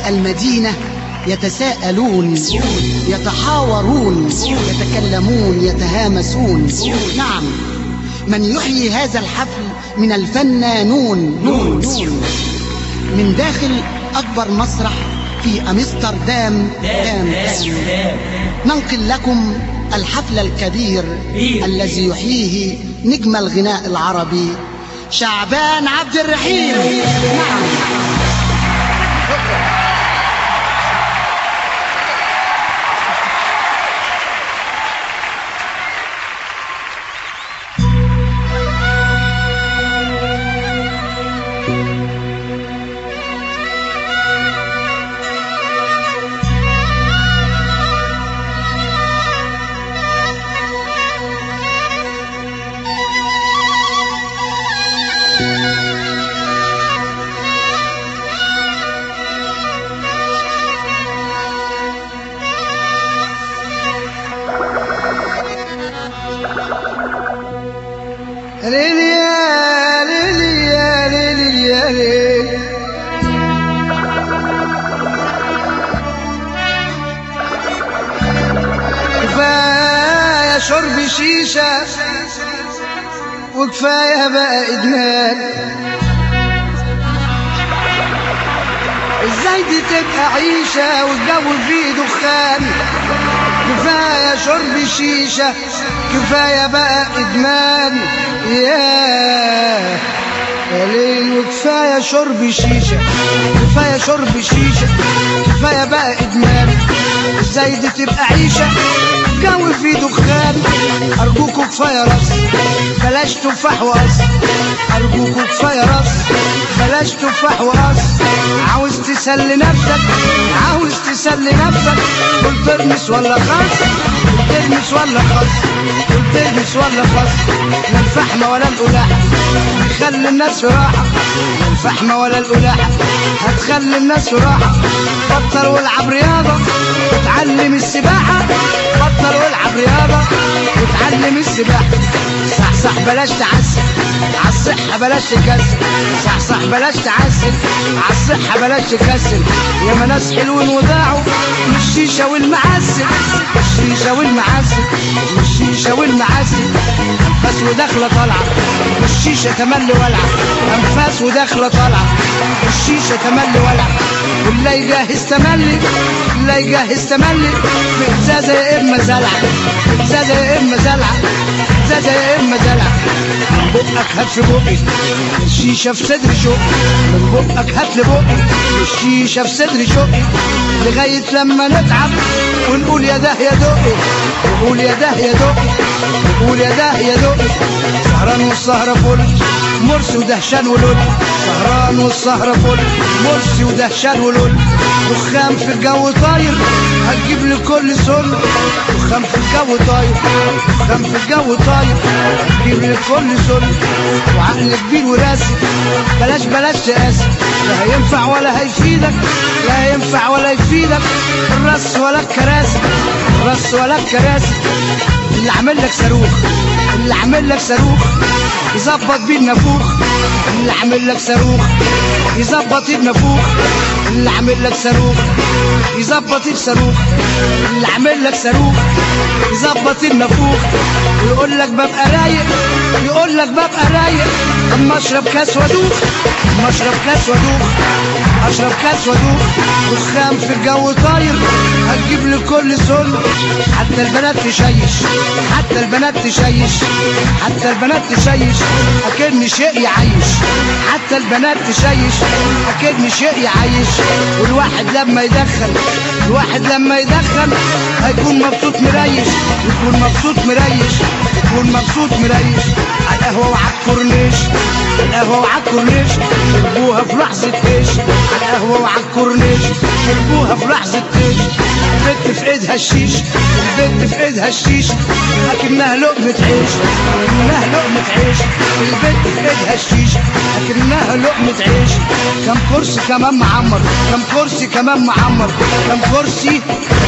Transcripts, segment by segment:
المدينة يتساءلون يتحاورون يتكلمون يتهامسون نعم من يحيي هذا الحفل من الفنانون نون من داخل أكبر مسرح في أمستردام دام دام ننقل لكم الحفل الكبير الذي يحييه نجم الغناء العربي شعبان عبد الرحيم نعم ليلي يا ليلي يا ليلي يا ليلي كفاية شرب شيشة وكفاية بقى إدمان ازاي دي تبقى عيشة والجو فيه دخان كفاية شرب شيشة كفاية بقى إدمان ياه يا ليل وكفاية شرب شيشة كفاية شرب شيشة كفاية بقى إدمان ازاي دي تبقى عيشة جو فيه دخان أرجوكوا كفاية رص بلاش تفاح وقص أرجوكوا كفاية رص بلاش تفاح وقص عاوز تسلي نفسك عاوز تسلي نفسك قول ترمس ولا خس قول ترمس ولا خس قول ترمس ولا خس لا الفحمة ولا القلاحة هتخلي الناس في راحة لا الفحمة ولا القلاحة هتخلي الناس في راحة بطل والعب رياضة وتعلم السباحة بطل والعب رياضة وتعلم السباحة صح صح بلاش تعسل عالصحة بلاش تكسل صح صح بلاش تعسل عالصحة بلاش تكسل يا ما ناس حلوين وضاعوا من الشيشة والمعسل الشيشة والمعسل الشيشة والمعسل أنفاس وداخلة طالعة والشيشة تملي ولعة أنفاس وداخلة طالعة والشيشة تملي ولعة واللي يجهز تملي اللي يجهز تملي بإزازة يا إما زلعة بإزازة يا إما زلعة بإزازة يا إما زلعة من بقك هات في بقي الشيشة في صدري شقي من بقك هات لي بقي الشيشة في صدري شقي لغاية لما نتعب ونقول يا ده يا دقي نقول يا ده يا دقي نقول يا ده يا دقي سهران والسهرة فل مرسي ودهشان ولول سهران والسهرة فل مرسي ودهشان ولول دخان في الجو طاير هتجيب لي كل سل دخان في الجو طاير دخان في الجو طاير هتجيب لي كل سل وعقل كبير وراسي بلاش بلاش تقاسي لا هينفع ولا هيفيدك لا هينفع ولا يفيدك الرص ولا الكراسي الرص ولا الكراسي اللي عامل لك صاروخ اللي عامل لك صاروخ يظبط بيه النافوخ اللي عامل لك صاروخ يظبط النافوخ اللي عامل لك صاروخ يظبط الصاروخ اللي عامل لك صاروخ يظبط النافوخ ويقول لك ببقى رايق يقول لك ببقى رايق اما اشرب كاس وادوخ اما اشرب كاس وادوخ اشرب كاس وادوخ دخان في الجو طاير هتجيب لي كل سل حتى البنات تشيش حتى البنات تشيش حتى البنات تشيش اكن شيء يعيش حتى البنات تشيش اكن شيء يعيش والواحد لما يدخل الواحد لما يدخل هيكون مبسوط مريش يكون مبسوط مريش يكون مبسوط مريش على القهوة وعلى الكورنيش على القهوة وعلى الكورنيش شربوها في لحظة ايش على القهوة وعلى الكورنيش شربوها في لحظة ايش البت في ايدها الشيش البت في ايدها الشيش اكنها لقمة عيش اكنها لقمة عيش البت في ايدها الشيش اكنها لقمة عيش كم كرسي كمان معمر كم كرسي كمان معمر كم كرسي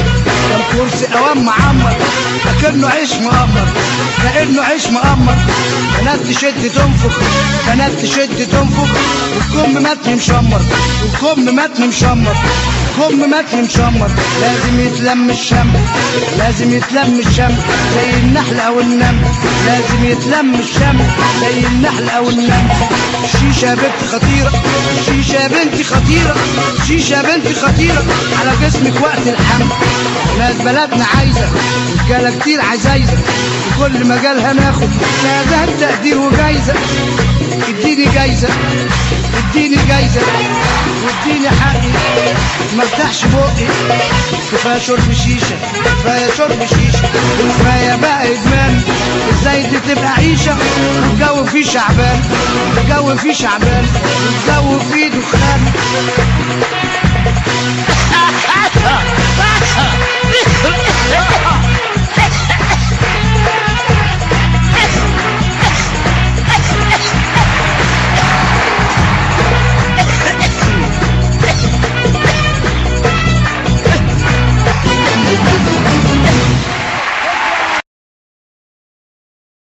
كم كرسي اوام معمر اكنه عيش مقمر كانه عيش مقمر بنات تشد تنفخ بنات تشد تنفخ والكم متني مشمر والكم متني مشمر الخم متن مشمر لازم يتلم الشم لازم يتلم الشم زي النحل او النمل لازم يتلم الشم زي النحل او النمل الشيشة يا بنت خطيرة الشيشة يا بنتي خطيرة الشيشة يا بنتي خطيرة على جسمك وقت الحمل ناس بلدنا عايزة رجالة كتير عزايزة في كل مجال هناخد شهادات تقدير وجايزة اديني جايزة اديني جايزة واديني حقي ما افتحش بقي كفايه شرب شيشه كفايه شرب شيشه كفايه بقى ادمان ازاي دي تبقى عيشه والجو فيه شعبان الجو فيه شعبان والجو فيه دخان